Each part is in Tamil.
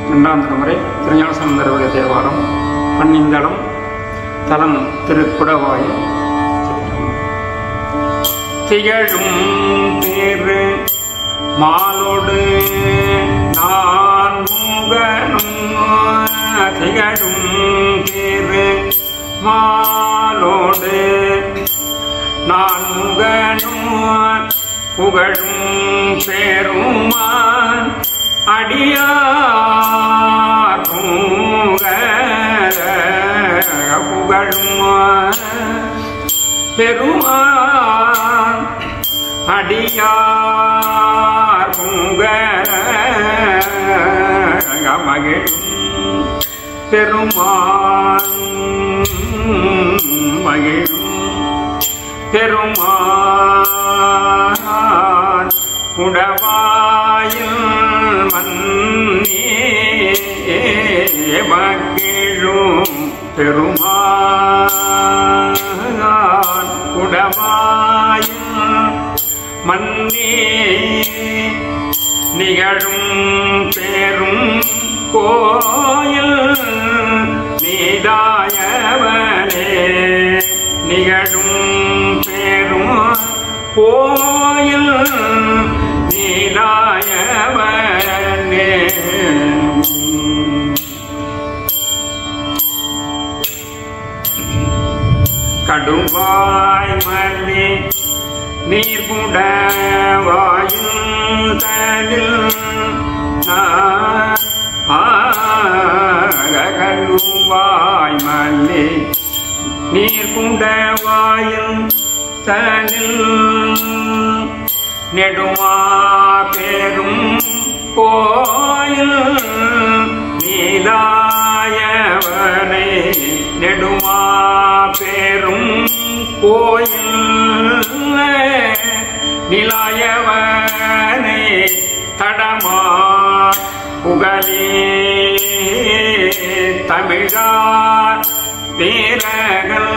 இரண்டாம் தலைமுறை திருஞான சம்பந்தருடைய தேவாரம் பன்னிந்தளம் தலம் திருக்குடவாய் திகழும் திரு மாலோடு நான் முகனும் திகழும் திரு மாலோடு நான் முகனும் புகழும் பெருமான் அடியார் புகழும் பெருமான் அடியார் மகிழும் பெருமான் மகிழும் பெருமான் குடவாயில் மன்னே மகிழும் பெருமான் குடவாயில் மன்னே நிகழும் பேரும் கோயில் நீதாயவனே நிகழும் பேரும் கோயில் நீதாயவனே கடுவாய் மல்லி நீர்குட வாயும் தனில் கடுவாய் மல்லி நீர்குட வாயும் தனில் நெடுமா பெரும் கோயில் நீலாயவனை நெடுமா பெரும் கோயில் நிலாயவனை தடமா புகழே தமிழார் வீரர்கள்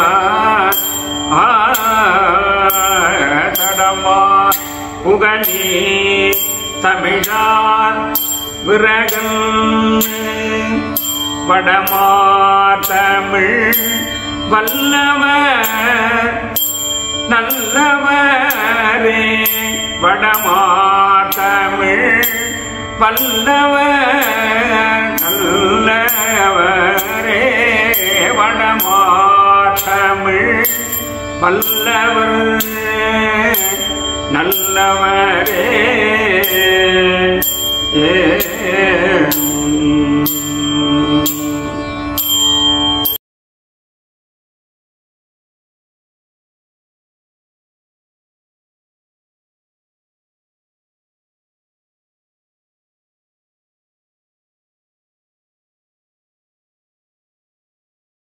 தடமா புகழே தமிழார் விரகன் வடமார் தமிழ் வல்லவர் நல்லவரே வடமார் தமிழ் வல்லவர் நல்லவரே வடமார் தமிழ் வல்லவர் நல்லவரே